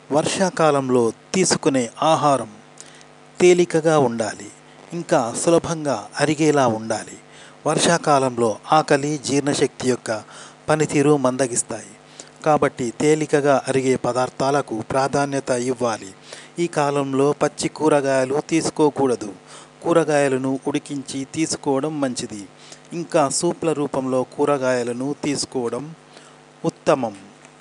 వర్షాకాలంలో తీసుకునే ఆహారం తేలికగా ఉండాలి ఇంకా సులభంగా అరిగేలా ఉండాలి వర్షాకాలంలో ఆకలి జీర్ణశక్తి యొక్క పనితీరు మందగిస్తాయి కాబట్టి తేలికగా అరిగే పదార్థాలకు ప్రాధాన్యత ఇవ్వాలి ఈ కాలంలో పచ్చి కూరగాయలు తీసుకోకూడదు కూరగాయలను ఉడికించి తీసుకోవడం మంచిది ఇంకా సూప్ల రూపంలో కూరగాయలను తీసుకోవడం ఉత్తమం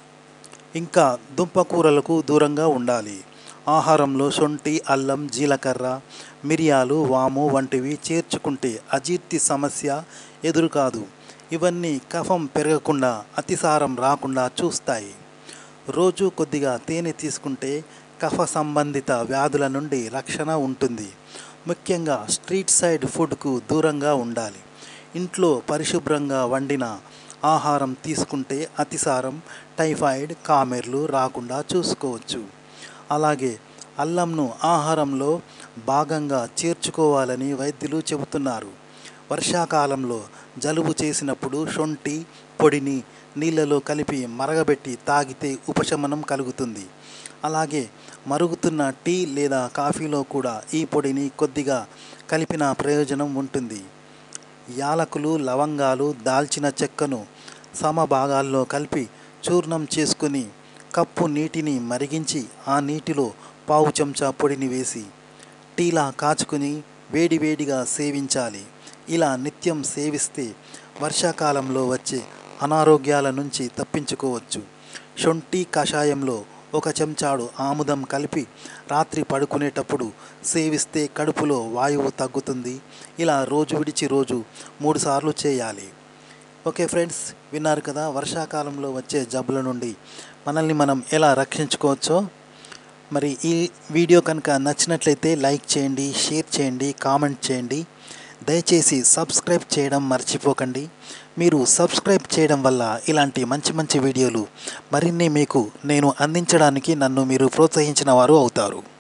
ఇంకా దుంపకూరలకు దూరంగా ఉండాలి ఆహారంలో శొంఠి అల్లం జీలకర్ర మిరియాలు వాము వంటివి చేర్చుకుంటే అజీర్తి సమస్య ఎదురు కాదు ఇవన్నీ కఫం పెరగకుండా అతిసారం రాకుండా చూస్తాయి రోజు కొద్దిగా తేనె తీసుకుంటే కఫ సంబంధిత వ్యాధుల నుండి రక్షణ ఉంటుంది ముఖ్యంగా స్ట్రీట్ సైడ్ ఫుడ్కు దూరంగా ఉండాలి ఇంట్లో పరిశుభ్రంగా వండిన ఆహారం తీసుకుంటే అతిసారం టైఫాయిడ్ కామెర్లు రాకుండా చూసుకోవచ్చు అలాగే అల్లంను ఆహారంలో భాగంగా చేర్చుకోవాలని వైద్యులు చెబుతున్నారు వర్షాకాలంలో జలుబు చేసినప్పుడు శొంఠి పొడిని నీళ్ళలో కలిపి మరగబెట్టి తాగితే ఉపశమనం కలుగుతుంది అలాగే మరుగుతున్న టీ లేదా కాఫీలో కూడా ఈ పొడిని కొద్దిగా కలిపిన ప్రయోజనం ఉంటుంది యాలకులు లవంగాలు దాల్చిన చెక్కను సమభాగాల్లో కలిపి చూర్ణం చేసుకుని కప్పు నీటిని మరిగించి ఆ నీటిలో పావు చెంచా పొడిని వేసి టీలా కాచుకుని వేడివేడిగా సేవించాలి ఇలా నిత్యం సేవిస్తే వర్షాకాలంలో వచ్చే అనారోగ్యాల నుంచి తప్పించుకోవచ్చు శొంఠి కషాయంలో ఒక చెంచాడు ఆముదం కలిపి రాత్రి పడుకునేటప్పుడు సేవిస్తే కడుపులో వాయువు తగ్గుతుంది ఇలా రోజు విడిచి రోజు మూడుసార్లు చేయాలి ఓకే ఫ్రెండ్స్ విన్నారు కదా వర్షాకాలంలో వచ్చే జబ్బుల నుండి మనల్ని మనం ఎలా రక్షించుకోవచ్చో మరి ఈ వీడియో కనుక నచ్చినట్లయితే లైక్ చేయండి షేర్ చేయండి కామెంట్ చేయండి దయచేసి సబ్స్క్రైబ్ చేయడం మర్చిపోకండి మీరు సబ్స్క్రైబ్ చేయడం వల్ల ఇలాంటి మంచి మంచి వీడియోలు మరిన్ని మీకు నేను అందించడానికి నన్ను మీరు ప్రోత్సహించిన వారు అవుతారు